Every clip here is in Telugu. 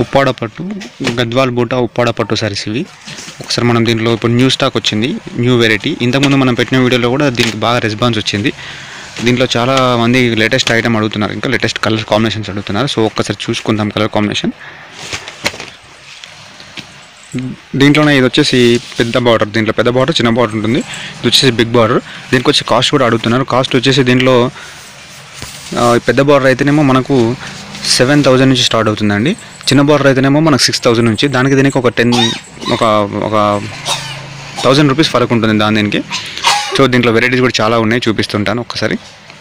ఉప్పాడ పట్టు గద్వాల్ బూట ఉప్పాడ పట్టు సారీస్ ఇవి ఒకసారి మనం దీంట్లో ఇప్పుడు న్యూ స్టాక్ వచ్చింది న్యూ వెరైటీ ఇంతకుముందు మనం పెట్టిన వీడియోలో కూడా దీనికి బాగా రెస్పాన్స్ వచ్చింది దీంట్లో చాలా మంది లేటెస్ట్ ఐటమ్ అడుగుతున్నారు ఇంకా లేటెస్ట్ కలర్ కాంబినేషన్స్ అడుగుతున్నారు సో ఒక్కసారి చూసుకుందాం కలర్ కాంబినేషన్ దీంట్లోనే ఇది వచ్చేసి పెద్ద బార్డర్ దీంట్లో పెద్ద బార్డర్ చిన్న బార్డర్ ఉంటుంది ఇది వచ్చేసి బిగ్ బార్డర్ దీనికి వచ్చి కాస్ట్ కూడా అడుగుతున్నారు కాస్ట్ వచ్చేసి దీంట్లో ఆ, ఈ పెద్ద బార్డర్ అయితేనేమో మనకు సెవెన్ థౌజండ్ నుంచి స్టార్ట్ అవుతుందండి చిన్న బార్డర్ అయితేనేమో మనకు సిక్స్ థౌజండ్ నుంచి దానికి దీనికి ఒక టెన్ ఒక ఒక థౌజండ్ రూపీస్ ఫరక్ ఉంటుంది దాని దీనికి సో దీంట్లో వెరైటీస్ కూడా చాలా ఉన్నాయి చూపిస్తుంటాను ఒక్కసారి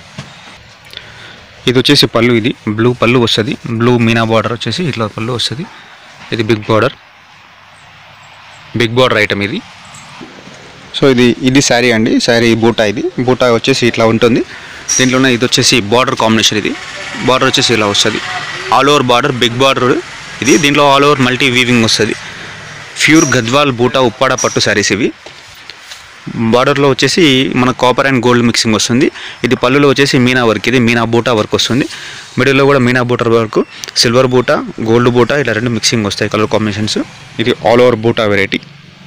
ఇది వచ్చేసి పళ్ళు ఇది బ్లూ పళ్ళు వస్తుంది బ్లూ మీనా బార్డర్ వచ్చేసి ఇట్లా పళ్ళు వస్తుంది ఇది big border big border item ఇది సో ఇది ఇది శారీ అండి శారీ బూటా ఇది బూటా వచ్చేసి ఇట్లా ఉంటుంది దీంట్లోనే ఇది వచ్చేసి బార్డర్ కాంబినేషన్ ఇది బార్డర్ వచ్చేసి ఇలా వస్తుంది all over border big border ఇది దీంట్లో ఆల్ ఓవర్ మల్టీ వీవింగ్ వస్తుంది ప్యూర్ గద్వాల్ బూటా ఉప్పాడ పట్టు శారీస్ ఇవి బార్డర్లో వచ్చేసి మన కాపర్ అండ్ గోల్డ్ మిక్సింగ్ వస్తుంది ఇది పళ్ళులో వచ్చేసి మీనా వర్క్ ఇది మీనా బూటా వర్క్ వస్తుంది మిడిల్లో కూడా మీనా బూటా వర్క్ సిల్వర్ బూటా గోల్డ్ బూటా ఇలా రెండు మిక్సింగ్ వస్తాయి కలర్ కాంబినేషన్స్ ఇది ఆల్ ఓవర్ బూటా వెరైటీ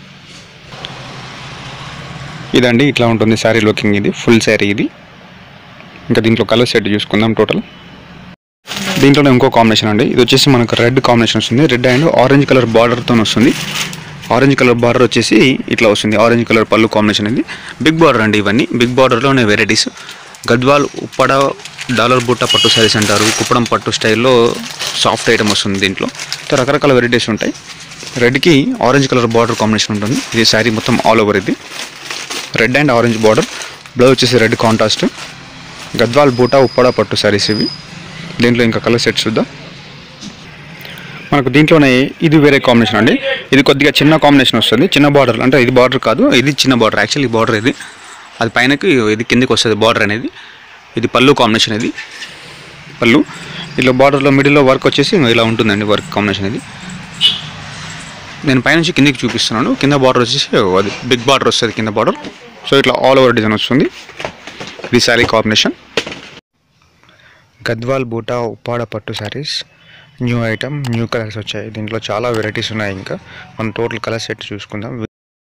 ఇదండి ఇట్లా ఉంటుంది శారీ లుకింగ్ ఇది ఫుల్ శారీ ఇది ఇంకా దీంట్లో కలర్ సెట్ చూసుకుందాం టోటల్ దీంట్లోనే ఇంకో కాంబినేషన్ అండి ఇది వచ్చేసి మనకు రెడ్ కాంబినేషన్ వస్తుంది రెడ్ అండ్ ఆరెంజ్ కలర్ బార్డర్తో వస్తుంది ఆరెంజ్ కలర్ బార్డర్ వచ్చేసి ఇట్లా వస్తుంది ఆరెంజ్ కలర్ పళ్ళు కాంబినేషన్ ఇది బిగ్ బార్డర్ అండి ఇవన్నీ బిగ్ బార్డర్లోనే వెరైటీస్ గద్వాల్ ఉప్పడ డాలర్ బుట్ట పట్టు శారీస్ అంటారు కుప్పడం పట్టు స్టైల్లో సాఫ్ట్ ఐటమ్ వస్తుంది దీంట్లో సో రకరకాల వెరైటీస్ ఉంటాయి రెడ్కి ఆరెంజ్ కలర్ బార్డర్ కాంబినేషన్ ఉంటుంది ఇది శారీ మొత్తం ఆల్ ఓవర్ ఇది red and orange border blouse వచ్చేసి రెడ్ కాంట్రాస్ట్ గద్వాల్ బూటా ఉప్పడ పట్టు శారీస్ ఇవి దీంట్లో ఇంకా కలర్ సెట్స్ చూద్దాం మనకు దీంట్లోనే ఇది వేరే కాంబినేషన్ అండి ఇది కొద్దిగా చిన్న కాంబినేషన్ వస్తుంది చిన్న బార్డర్ అంటే ఇది బార్డర్ కాదు ఇది చిన్న బార్డర్ యాక్చువల్లీ బార్డర్ ఇది అది పైనకి ఇది కిందకి వస్తుంది బార్డర్ అనేది ఇది పళ్ళు కాంబినేషన్ ఇది పళ్ళు ఇట్లా బార్డర్లో మిడిల్లో వర్క్ వచ్చేసి ఇలా ఉంటుందండి వర్క్ కాంబినేషన్ ఇది నేను పైనుంచి కిందికి చూపిస్తున్నాను కింద బార్డర్ వచ్చేసి అది బిగ్ బార్డర్ వస్తుంది కింద బార్డర్ సో ఇట్లా ఆల్ ఓవర్ డిజైన్ వస్తుంది ఇది శారీ కాంబినేషన్ గద్వాల్ బూటా ఉప్పాడ పట్టు saris new item new colours వచ్చాయి దీంట్లో చాలా వెరైటీస్ ఉన్నాయి ఇంకా మనం టోటల్ కలర్ సెట్ చూసుకుందాం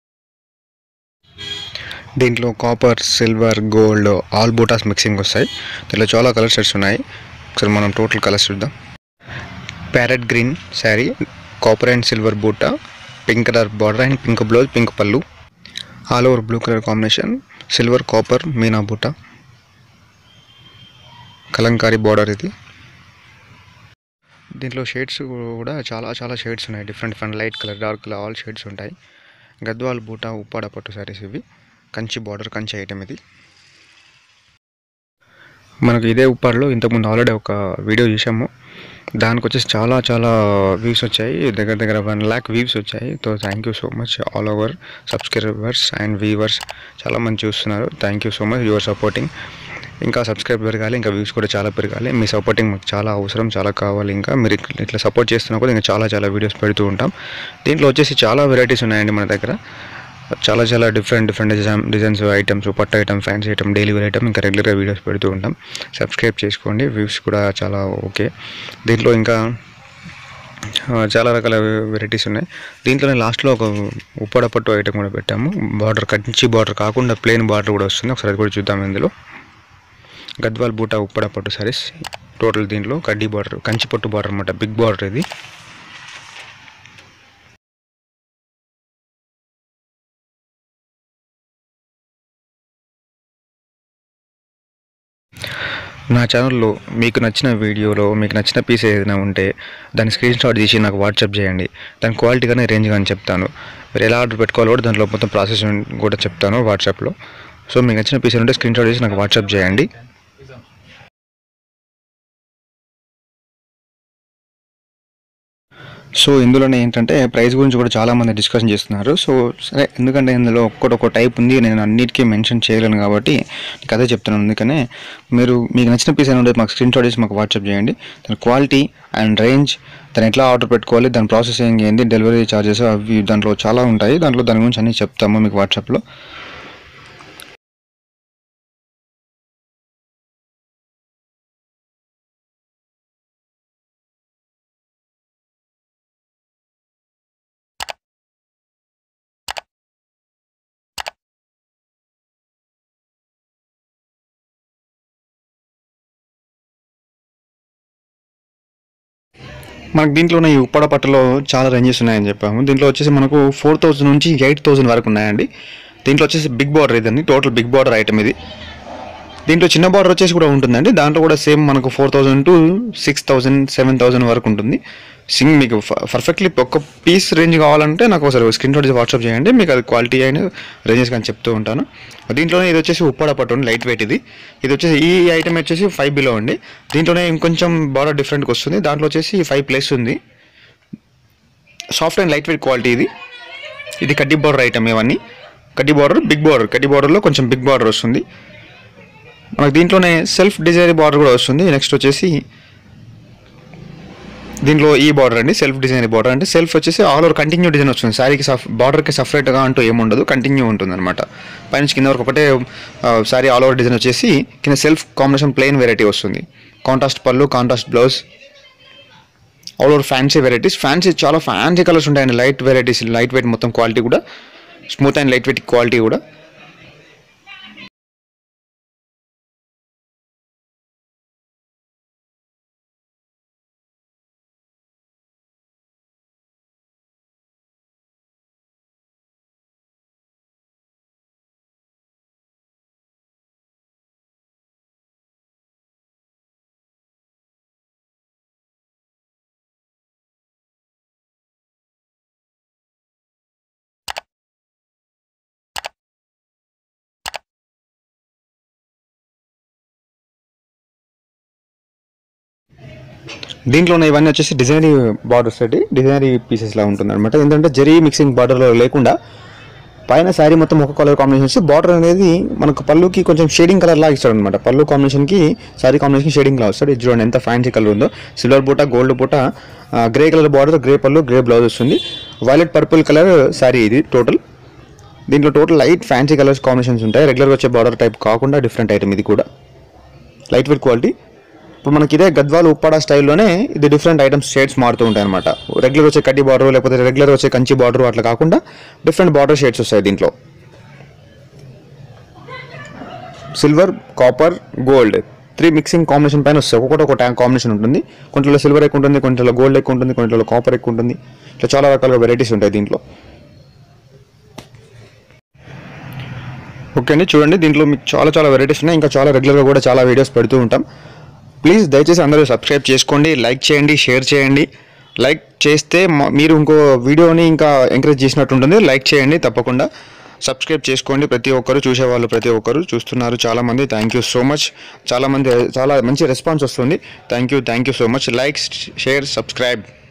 దీంట్లో కాపర్ సిల్వర్ గోల్డ్ ఆల్ బూటాస్ మిక్సింగ్ వస్తాయి దీంట్లో చాలా కలర్ సెట్స్ ఉన్నాయి ఒకసారి మనం టోటల్ కలర్స్ చూద్దాం parrot green sari copper and silver బూటా pink colour border and pink blouse pink పళ్ళు all over blue colour combination silver copper మీనా బూటా కలంకారీ బార్డర్ ఇది దీంట్లో షేడ్స్ కూడా చాలా చాలా షేడ్స్ ఉన్నాయి different different light colour dark colour all shades ఉంటాయి గద్వాల్ బూటా ఉప్పాడ పట్టు సారీస్ ఇవి కంచి బార్డర్ కంచి ఐటమ్ ఇది మనకు ఇదే ఉప్పాడలో ఇంతకుముందు ఆల్రెడీ ఒక వీడియో చూసాము దానికి వచ్చేసి చాలా చాలా వ్యూస్ వచ్చాయి దగ్గర దగ్గర వన్ ల్యాక్ వ్యూస్ వచ్చాయి so thank you so much all over subscribers and viewers చాలా మంది చూస్తున్నారు thank you so much your supporting ఇంకా సబ్స్క్రైబ్ పెరగాలి ఇంకా వ్యూస్ కూడా చాలా పెరగాలి మీ సపోర్టింగ్ మాకు చాలా అవసరం చాలా కావాలి ఇంకా మీరు ఇట్లా- ఇట్లా సపోర్ట్ చేస్తున్నా కూడా ఇంకా చాలా చాలా వీడియోస్ పెడుతూ ఉంటాం దీంట్లో వచ్చేసి చాలా వెరైటీస్ ఉన్నాయండి మన దగ్గర చాలా చాలా different different design designs items పట్టు item fancy item daily wear item ఇంకా రెగ్యులర్గా వీడియోస్ పెడుతూ ఉంటాం సబ్స్క్రైబ్ చేసుకోండి వ్యూస్ కూడా చాలా ఓకే దీంట్లో ఇంకా ఆ, చాలా రకాల వెరైటీస్ ఉన్నాయి దీంట్లోనే లాస్ట్లో ఒక ఉప్పడ పట్టు ఐటమ్ కూడా పెట్టాము బార్డర్ కంచి బార్డర్ కాకుండా ప్లెయిన్ బార్డర్ కూడా వస్తుంది ఒకసారి అది కూడా చూద్దాం ఇందులో గద్వాల్ బూటా ఉప్పడ పట్టు సారీస్ టోటల్ దీంట్లో కడ్డీ బార్డర్ కంచి పట్టు బార్డర్ అనమాట బిగ్ బార్డర్ ఇది నా ఛానల్లో మీకు నచ్చిన వీడియోలో మీకు నచ్చిన పీస్ ఏదైనా ఉంటే దాన్ని స్క్రీన్ షాట్ తీసి నాకు వాట్సాప్ చేయండి దాని క్వాలిటీ కానీ రేంజ్ కానీ చెప్తాను మీరు ఎలా ఆర్డర్ పెట్టుకోవాలో కూడా దాంట్లో మొత్తం ప్రాసెస్ కూడా చెప్తాను వాట్సాప్లో సో మీకు నచ్చిన పీస్ ఉంటే స్క్రీన్ షాట్ చేసి నాకు వాట్సాప్ చేయండి సో ఇందులోనే ఏంటంటే ప్రైస్ గురించి కూడా చాలా మంది డిస్కషన్ చేస్తున్నారు సో సరే ఎందుకంటే ఇందులో ఒక్కటి ఒక టైప్ ఉంది నేను అన్నిటికీ మెన్షన్ చేయలేను కాబట్టి నీకు అదే చెప్తున్నాను అందుకనే మీరు మీకు నచ్చిన పీస్ అయినా ఉంటే మాకు స్క్రీన్ షాట్ చేసి మాకు వాట్సాప్ చేయండి దాని క్వాలిటీ అండ్ రేంజ్ దాన్ని ఎట్లా ఆర్డర్ పెట్టుకోవాలి దాని ప్రాసెసింగ్ ఏంటి డెలివరీ ఛార్జెస్ అవి దాంట్లో చాలా ఉంటాయి దాంట్లో దాని గురించి అన్నీ చెప్తాము మీకు వాట్సాప్లో మనకు దీంట్లోనే ఈ ఉప్పడ పట్టలో చాలా రేంజెస్ ఉన్నాయని చెప్పాము దీంట్లో వచ్చేసి మనకు ఫోర్ థౌజండ్ నుంచి ఎయిట్ థౌజండ్ వరకు ఉన్నాయండి దీంట్లో వచ్చేసి బిగ్ బార్డర్ ఇదండి టోటల్ బిగ్ బార్డర్ ఐటమ్ ఇది దీంట్లో చిన్న బార్డర్ వచ్చేసి కూడా ఉంటుందండి దాంట్లో కూడా సేమ్ మనకు four thousand to six thousand seven thousand వరకు ఉంటుంది సింగ్ మీకు పర్ఫెక్ట్లీ ఒక పీస్ రేంజ్ కావాలంటే నాకు ఒకసారి స్క్రీన్ షాట్ వాట్సాప్ చేయండి మీకు అది క్వాలిటీ అయిన రేంజెస్ కానీ చెప్తూ ఉంటాను దీంట్లోనే ఇది వచ్చేసి ఉప్పాడ పట్టు లైట్ వెయిట్ ఇది ఇది వచ్చేసి ఈ ఐటమ్ వచ్చేసి ఫైవ్ బిలో అండి దీంట్లోనే ఇంకొంచెం బార్డర్ డిఫరెంట్గా వస్తుంది దాంట్లో వచ్చేసి ఫైవ్ ప్లేస్ ఉంది soft and light weight quality ఇది ఇది కడ్డీ బార్డర్ ఐటమ్ ఇవన్నీ కడ్డీ బార్డర్ బిగ్ బార్డర్ కడ్డీ బార్డర్లో కొంచెం బిగ్ బార్డర్ వస్తుంది మనకు దీంట్లోనే సెల్ఫ్ డిజైన్ బార్డర్ కూడా వస్తుంది నెక్స్ట్ వచ్చేసి దీంట్లో ఈ బార్డర్ అండి సెల్ఫ్ డిజైన్ బార్డర్ అంటే సెల్ఫ్ వచ్చేసి ఆల్ ఓవర్ కంటిన్యూ డిజైన్ వస్తుంది శారీకి సఫ్ బార్డర్కి సపరేట్గా అంటూ ఏముండదు కంటిన్యూ ఉంటుంది అనమాట పైనుంచి కింద వరకు ఒకటే శారీ ఆల్ ఓవర్ డిజైన్ వచ్చేసి కింద సెల్ఫ్ కాంబినేషన్ ప్లెయిన్ వెరైటీ వస్తుంది కాంట్రాస్ట్ పళ్ళు contrast blouse all over fancy varieties fancy చాలా ఫ్యాన్సీ కలర్స్ ఉంటాయండి లైట్ వెరైటీస్ లైట్ వెయిట్ మొత్తం క్వాలిటీ కూడా smooth and light weight quality కూడా దీంట్లోనే ఇవన్నీ వచ్చేసి డిజైనరీ బార్డర్స్ అండి డిజైనరీ పీసెస్ లా ఉంటుంది అనమాట ఏంటంటే జరీ మిక్సింగ్ బార్డర్లో లేకుండా పైన శారీ మొత్తం ఒక కలర్ కాంబినేషన్ వచ్చి బార్డర్ అనేది మనకు పళ్ళుకి కొంచెం షేడింగ్ కలర్ లాగా ఇస్తాడు అనమాట పళ్ళు కాంబినేషన్కి శారీ కాంబినేషన్ షేడింగ్ లా వస్తాడు ఇది చూడండి ఎంత ఫ్యాన్సీ కలర్ ఉందో సిల్వర్ పూట గోల్డ్ పూట గ్రే కలర్ బార్డర్ గ్రే పళ్ళు గ్రే బ్లౌజ్ వస్తుంది వైలెట్ పర్పుల్ కలర్ శారీ ఇది టోటల్ దీంట్లో total light fancy colours combinations ఉంటాయి రెగ్యులర్గా వచ్చే బార్డర్ టైప్ కాకుండా డిఫరెంట్ ఐటమ్ ఇది కూడా లైట్ వెయిట్ క్వాలిటీ ఇప్పుడు మనకి ఇదే గద్వాల్ ఉప్పాడ స్టైల్లోనే ఇది డిఫరెంట్ ఐటమ్స్ షేడ్స్ మారుతూ ఉంటాయి అనమాట రెగ్యులర్ వచ్చే కడ్డీ బార్డర్ లేకపోతే రెగ్యులర్ వచ్చే కంచి బార్డర్ అట్లా కాకుండా డిఫరెంట్ బార్డర్ షేడ్స్ వస్తాయి దీంట్లో silver copper gold three mixing combination పైన వస్తాయి ఒక్కొక్కటి ఒక ట్యాంక్ కాంబినేషన్ ఉంటుంది కొంచెంలో సిల్వర్ ఎక్కువ ఉంటుంది కొంచెంలో గోల్డ్ ఎక్కువ ఉంటుంది కొంచెంలో కాపర్ ఎక్కువ ఉంటుంది ఇట్లా చాలా రకాల వెరైటీస్ ఉంటాయి దీంట్లో ఓకే అండి చూడండి దీంట్లో మీకు చాలా చాలా వెరైటీస్ ఉన్నాయి ఇంకా చాలా రెగ్యులర్గా కూడా చాలా వీడియోస్ పెడుతూ ఉంటాం ప్లీజ్ దయచేసి అందరూ సబ్స్క్రైబ్ చేసుకోండి లైక్ చేయండి షేర్ చేయండి లైక్ చేస్తే మా- మీరు ఇంకో వీడియోని ఇంకా ఎంకరేజ్ చేసినట్టు ఉంటుంది లైక్ చేయండి తప్పకుండా సబ్స్క్రైబ్ చేసుకోండి ప్రతి ఒక్కరు చూసేవాళ్ళు ప్రతి ఒక్కరు చూస్తున్నారు చాలామంది థ్యాంక్ యూ సో మచ్ చాలామంది చాలా మంచి రెస్పాన్స్ వస్తుంది thank you thank you so much like share subscribe